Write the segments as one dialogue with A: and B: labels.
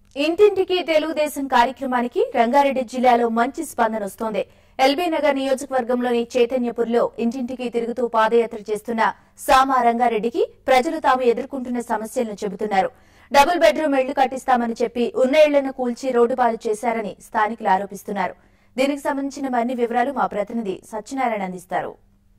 A: ఇంటింటికి తెలుగుదేశం కార్యక్రమానికి రంగారెడ్డి జిల్లాలో మంచి స్పందన వస్తోంది ఎల్బీ నగర్ నియోజకవర్గంలోని చైతన్యపూర్లో ఇంటింటికి తిరుగుతూ పాదయాత్ర చేస్తున్న సామా రంగారెడ్డికి ప్రజలు తాము ఎదుర్కొంటున్న సమస్యలను చెబుతున్నారు డబుల్ బెడ్రూమ్ ఇళ్లు కట్టిస్తామని చెప్పి ఉన్న ఇళ్లను కూల్చి రోడ్డు పాలు చేశారని స్థానికులు ఆరోపిస్తున్నారు దీనికి సంబంధించిన మరిన్ని వివరాలు మా ప్రతినిధి సత్యనారాయణ అందిస్తారు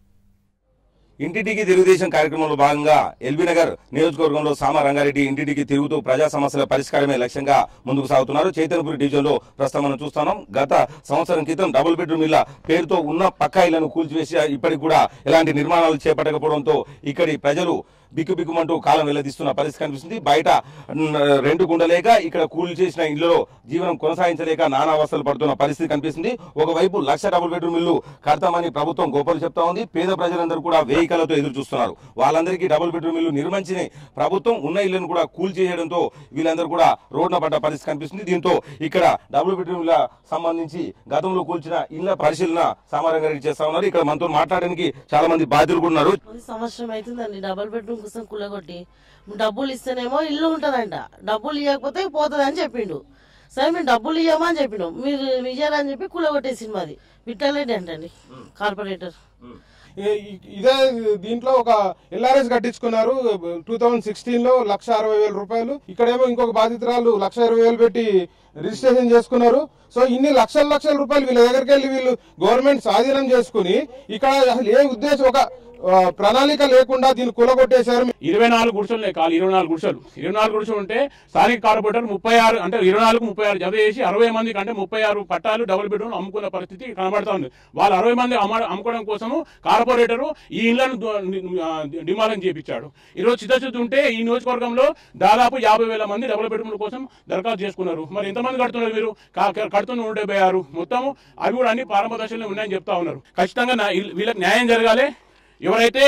B: ఇంటింటికి తెలుగుదేశం కార్యక్రమంలో భాగంగా ఎల్బీ నగర్ నియోజకవర్గంలో సామ రంగారెడ్డి ఇంటింటికి తిరుగుతూ ప్రజా సమస్యల పరిష్కారమే లక్ష్యంగా ముందుకు సాగుతున్నారు చైతన్యపురి డివిజన్ లో ప్రస్తుతం మనం చూస్తున్నాం గత సంవత్సరం క్రితం డబుల్ బెడ్రూమ్ ఇళ్ల పేరుతో ఉన్న పక్కా ఇళ్లను కూల్చివేసి ఇప్పటికి కూడా ఎలాంటి నిర్మాణాలు చేపట్టకపోవడంతో ఇక్కడి ప్రజలు బిక్కుబిక్కుమంటూ కాలం వెల్లదీస్తున్న పరిస్థితి కనిపిస్తుంది బయట న్, రెండు గుండలేక ఇక్కడ కూలి చేసిన ఇళ్లలో జీవనం కొనసాగించలేక నానా అవస్థలు పడుతున్న పరిస్థితి కనిపిస్తుంది ఒకవైపు లక్ష డబుల్ బెడ్రూమ్ ఇల్లు కడతామని ప్రభుత్వం గోపలు చెప్తా ఉంది పేద ప్రజలందరూ కూడా వేయి కళ్ళతో ఎదురు చూస్తున్నారు వాళ్ళందరికీ డబుల్ బెడ్రూమ్ ఇల్లు నిర్మించిన ప్రభుత్వం ఉన్న ఇళ్లను కూడా కూల్ చేయడంతో వీళ్ళందరూ కూడా రోడ్న పడ్డ పరిస్థితి కనిపిస్తుంది దీంతో ఇక్కడ డబుల్ బెడ్రూమ్ ఇళ్ల సంబంధించి గతంలో కూల్చిన ఇళ్ల పరిశీలన సామారంగారెడ్డి చేస్తా ఉన్నారు ఇక్కడ మనతో మాట్లాడడానికి చాలా మంది బాధ్యులు కూడా ఉన్నారు
C: అది సంవత్సరం అవుతుందండి డబుల్ బెడ్రూమ్ కోసం కుల్లగొట్టి డబ్బులు ఇస్తేనేమో ఇల్లు ఉంటదంట డబ్బులు ఇవ్వకపోతే పోతుంది అని చెప్పిండు సరే మేము డబ్బులు ఇవ్వమని చెప్పిండు మీరు ఇయ్యారని చెప్పి కుల్లగొట్టేసింది మాది విఠలరెడ్డి అంటండి కార్పొరేటర్
D: ఈ- ఈ- ఇదే దీంట్లో ఒక ఎల్ఆర్ఎస్ కట్టించుకున్నారు టూ థౌజండ్ సిక్స్టీన్ లో లక్ష అరవై వేల రూపాయలు ఇక్కడేమో ఇంకొక బాధితురాలు లక్ష ఇరవై వేలు పెట్టి రిజిస్ట్రేషన్ చేసుకున్నారు సో ఇన్ని లక్షల లక్షల రూపాయలు వీళ్ళ దగ్గరికి వెళ్ళి వీళ్ళు గవర్నమెంట్ స్వాధీనం చేసుకుని ఇక్కడ అసలు ఏ ఉద్దేశం ఒక ఆ, ప్రణాళిక లేకుండా దీన్ని కూలగొట్టేశారు
E: ఇరవై నాలుగు గుడిసెలు కాదు ఇరవై నాలుగు గుడిసెలు ఇరవై నాలుగు గుడిసెలు ఉంటే స్థానిక కార్పొరేటర్ ముప్పై ఆరు అంటే ఇరవై నాలుగు ముప్పై ఆరు జత చేసి అరవై మందికి అంటే ముప్పై ఆరు పట్టాలు డబుల్ బెడ్రూమ్ అమ్ముకున్న పరిస్థితి కనబడతా ఉంది వాళ్ళు అరవై మంది అమ్మ- అమ్ముకోవడం కోసము కార్పొరేటరు ఈ ఇళ్లను డిమాలిన్ చేపించాడు ఈరోజు చిత్తశుద్ధి ఉంటే ఈ నియోజకవర్గంలో దాదాపు యాభై వేల మంది డబుల్ బెడ్రూమ్ల కోసం దరఖాస్తు చేసుకున్నారు మరి ఎంతమంది కడుతున్నారు మీరు కా- కా- కడుతున్న నూట డెబ్బై ఆరు మొత్తం అవి కూడా అన్ని ప్రారంభ దశలో ఉన్నాయని చెప్తా ఉన్నారు ఖచ్చితంగా నా- వీళ్ళకి న్యాయం జరగాలి ఎవరైతే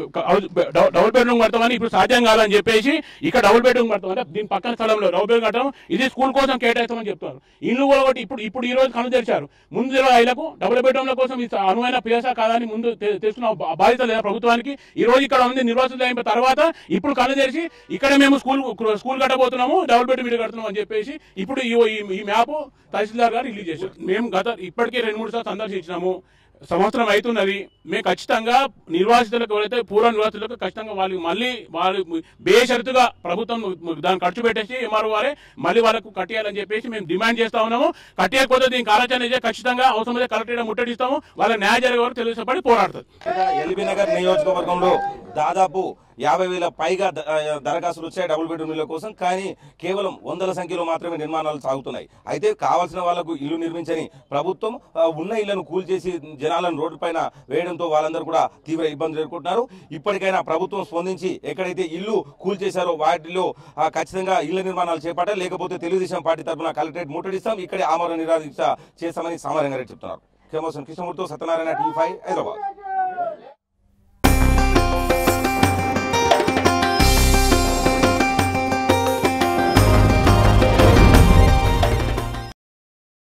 E: డబుల్ బెడ్రూమ్ కడతామని ఇప్పుడు సాధ్యం కాదని చెప్పేసి ఇక్కడ డబుల్ బెడ్రూమ్ కడతాం అంటే దీని పక్కన స్థలంలో డబుల్ బెడ్రూమ్ కట్టడం ఇది స్కూల్ కోసం కేటాయిస్తామని చెప్తారు ఇల్లు కూడా ఒకటి ఇప్పుడు ఇప్పుడు ఈ రోజు కను తెరిచారు ముందు ఇరవై ఐదులకు డబుల్ బెడ్రూమ్ల కోసం ఇది అనువైన పిఎస్ఆ కాదని ముందు తె- తెలుసుకున్న బా- బాధ్యత లేదా ప్రభుత్వానికి ఈ రోజు ఇక్కడ ఉంది నిర్వాసితులు అయిన తర్వాత ఇప్పుడు కను తెరిచి ఇక్కడ మేము స్కూల్ స్కూల్ కట్టబోతున్నాము డబుల్ బెడ్రూమ్ ఇల్లు కడుతున్నాం అని చెప్పేసి ఇప్పుడు ఈ ఈ- ఈ మ్యాప్ తహసీల్దార్ గారు రిలీజ్ చేశారు మేము గత ఇప్పటికే రెండు మూడు సార్లు సందర్శించినాము సంవత్సరం అవుతున్నది మేము ఖచ్చితంగా నిర్వాసితులకు ఎవరైతే పూర్వ నిర్వాసితులకు ఖచ్చితంగా వాళ్ళకి మళ్ళీ వాళ్ళు బేషరతుగా ప్రభుత్వం దాన్ని ఖర్చు పెట్టేసి ఎంఆర్ఓ వారే మళ్ళీ వాళ్ళకు కట్టేయాలని చెప్పేసి మేము డిమాండ్ చేస్తా ఉన్నాము కట్టేయకపోతే దీనికి కార్యాచరణ చేసి ఖచ్చితంగా అవసరమైతే కలెక్టర్ ముట్టడిస్తాము వాళ్ళ న్యాయ జరిగే వరకు తెలుసపడి పోరాడుతుంది
B: ఎల్బీ నగర్ నియోజకవర్గంలో దాదాపు యాభై వేల పైగా ద- ఆ, దరఖాస్తులు వచ్చాయి డబుల్ బెడ్రూమ్ ఇళ్ల కోసం కానీ కేవలం వందల సంఖ్యలో మాత్రమే నిర్మాణాలు సాగుతున్నాయి అయితే కావాల్సిన వాళ్లకు ఇల్లు నిర్మించని ప్రభుత్వం ఆ, ఉన్న ఇళ్లను కూల్చేసి జనాలను రోడ్డు పైన వేయడంతో వాళ్ళందరూ కూడా తీవ్ర ఇబ్బందులు ఎదుర్కొంటున్నారు ఇప్పటికైనా ప్రభుత్వం స్పందించి ఎక్కడైతే ఇల్లు కూల్చేశారో వాటిలో ఆ, ఖచ్చితంగా ఇళ్ల నిర్మాణాలు చేపట్టాలి లేకపోతే తెలుగుదేశం పార్టీ తరఫున కలెక్టరేట్ ముట్టడిస్తాం ఇక్కడే ఆమరణ నిరాదీక్ష చేస్తామని సామాన్యంగా చెప్తున్నారు కేమోసన్ కృష్ణమూర్తితో సత్యనారాయణ టీవీ ఫైవ్ హైదరాబాద్